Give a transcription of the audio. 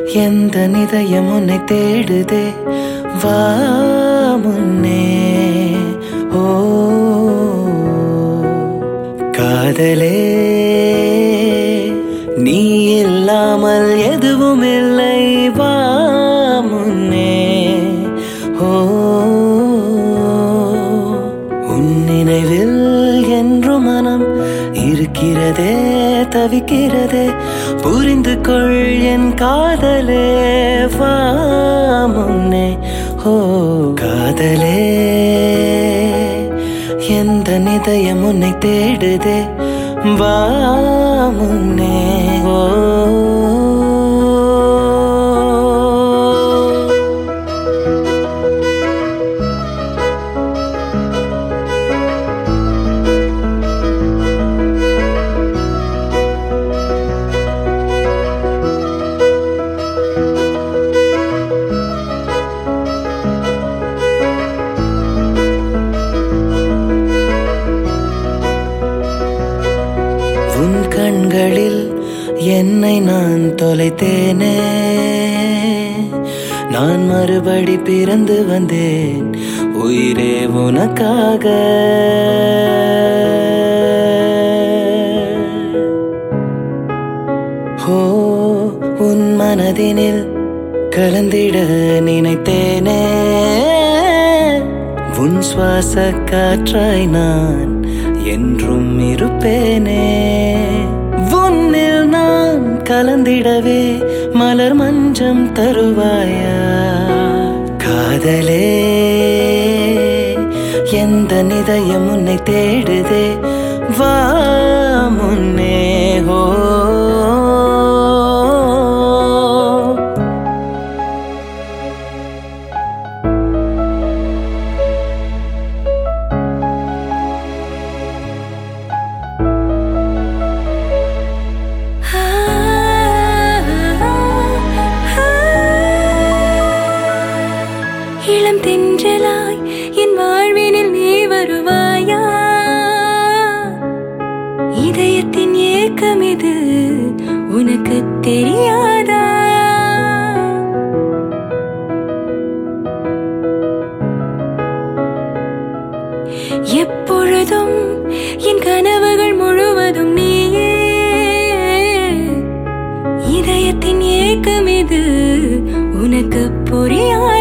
எந்த நிதயம் உன்னை தேடுதே வா முன்னே ஓ காதலே நீ இல்லாமல் எதுவும் இல்லை வா முன்னே ஓ உன் நினைவில் என்று மனம் இருக்கிறதே தவிக்கிறதே புரிந்து கொள் என் காதலே வா முன்னே ஓ காதலே எந்த நிதயம் உன்னை தேடுதே வா முன்னே ஓ உன் கண்களில் என்னை நான் தொலைத்தேனே நான் மறுபடி பிறந்து வந்தேன் உயிரே உனக்காக ஹோ உன் மனதினில் கலந்திட நினைத்தேனே உன் சுவாச காற்றாய் நான் என்றும் இருப்பேனே உன்னில் நான் கலந்திடவே மலர் மஞ்சம் தருவாயா காதலே எந்த நிதயம் உன்னை தேடுதே வா முன்னே ஹோ இளம் தென்றலாய் என் வாழ்வினில் நீ வருவாயா இதயத்தின் ஏக்கம் இது உனக்கு தெரியாதா எப்பொழுதும் என் கனவுகள் முழுவதும் நீயே இதயத்தின் ஏக்கம் இது உனக்கு புரியாதா